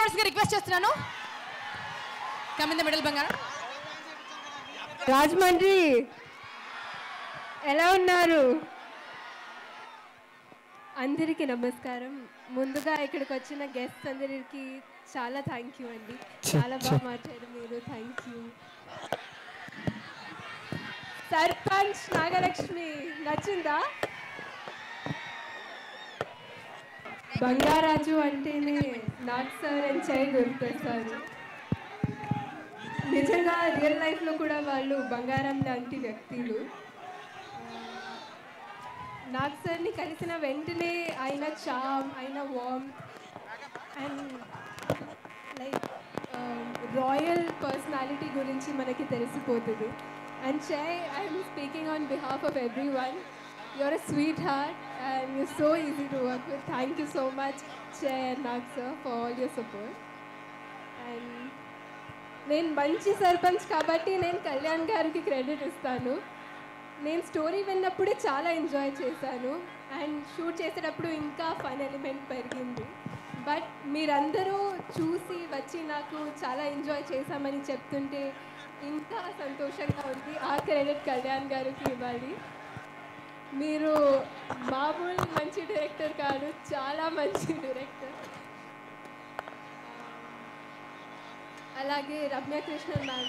రావాల్సిందిగా రిక్వెస్ట్ చేస్తున్నాను కమింద మిడల్ బంగారం రాజమండ్రి ఎలా ఉన్నారు అందరికీ నమస్కారం ముందుగా ఇక్కడికి వచ్చిన గెస్ట్ అందరికి చాలా థ్యాంక్ యూ అండి చాలా బాగా మాట్లాడారు మీరు థ్యాంక్ యూ సర్పంచ్ నాగలక్ష్మి నచ్చిందా బంగారాజు అంటేనే నాట్ సార్ అండ్ చైల్డ్ గుర్తొస్తారు నిజంగా రియల్ లైఫ్లో కూడా వాళ్ళు బంగారం లాంటి వ్యక్తులు నాగ్ సార్ని కలిసిన వెంటనే ఆయన చామ్ ఆయన warm and like royal personality గురించి మనకి తెలిసిపోతుంది and Chay I'm speaking on behalf of everyone your a sweetheart and you so easy to work with thank you so much Chay and Nag sir for all your support and నేను మంచి సర్పంచ్ కాబట్టి నేను కళ్యాణ్ గారికి credit ఇస్తాను నేను story విన్నప్పుడే చాలా enjoy చేశాను and shoot చేసేటప్పుడు ఇంకా ఫన్ ఎలిమెంట్ పెరిగింది బట్ మీరందరూ చూసి వచ్చి నాకు చాలా ఎంజాయ్ చేశామని చెప్తుంటే ఇంకా సంతోషంగా ఉంది ఆ క్రెడిట్ కళ్యాణ్ గారికి ఇవ్వాలి మీరు మామూలు మంచి డైరెక్టర్ కాదు చాలా మంచి డైరెక్టర్ అలాగే రమ్య కృష్ణన్ మ్యామ్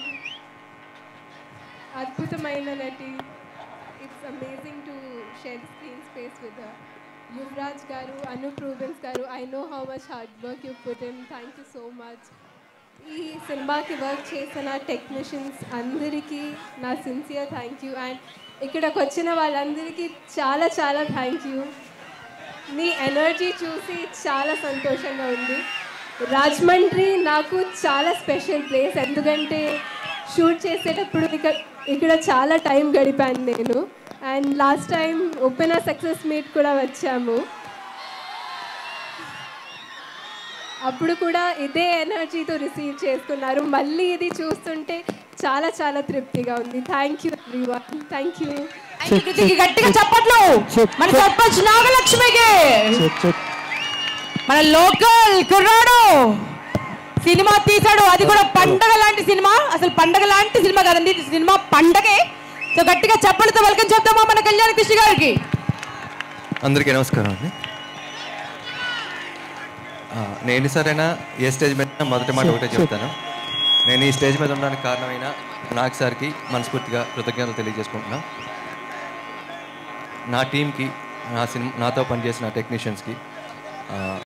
అద్భుతమైన నటి it's amazing to share screen space with Yuvraj గారు అనూప్ రూబెన్స్ గారు I know how much hard work you put in thank you so much ఈ సినిమాకి వర్క్ చేసిన టెక్నీషియన్స్ అందరికీ నా సిన్సియర్ థ్యాంక్ యూ అండ్ ఇక్కడికి వచ్చిన వాళ్ళందరికీ చాలా చాలా థ్యాంక్ యూ మీ ఎనర్జీ చూసి చాలా సంతోషంగా ఉంది రాజమండ్రి నాకు చాలా స్పెషల్ ప్లేస్ ఎందుకంటే షూట్ చేసేటప్పుడు ఇక్కడ ఇక్కడ చాలా టైం గడిపాను నేను and last time open success meet కూడా వచ్చాము అప్పుడు కూడా ఇదే ఎనర్జీతో రిసీవ్ చేసుకున్నారు మళ్ళీ ఇది చూస్తుంటే చాలా చాలా తృప్తిగా ఉంది thank you everyone thank you కృతికి గట్టిగా చప్పట్లు మన సర్పంచ్ నాగలక్ష్మికి మన లోకల్ కుర్రాడు సినిమా తీశాడు అది కూడా పండగ లాంటి సినిమా అసలు పండగ లాంటి సినిమా కదండి ఇది సినిమా పండగే సో గట్టిగా చప్పలతో వెల్కమ్ చెప్తామా మన కళ్యాణ కృష్ణ గారికి అందరికీ నమస్కారం అండి ఆ, నేను ఎన్నిసారైనా ఏ స్టేజ్ మీద ఉన్నా మొదటి మాట ఒకటే చెప్తాను నేను ఈ స్టేజ్ మీద ఉండడానికి కారణమైన నాగ్ సార్కి మనస్ఫూర్తిగా కృతజ్ఞతలు తెలియజేసుకుంటున్నా నా టీంకి నా సినిమా నాతో పనిచేసిన టెక్నీషియన్స్కి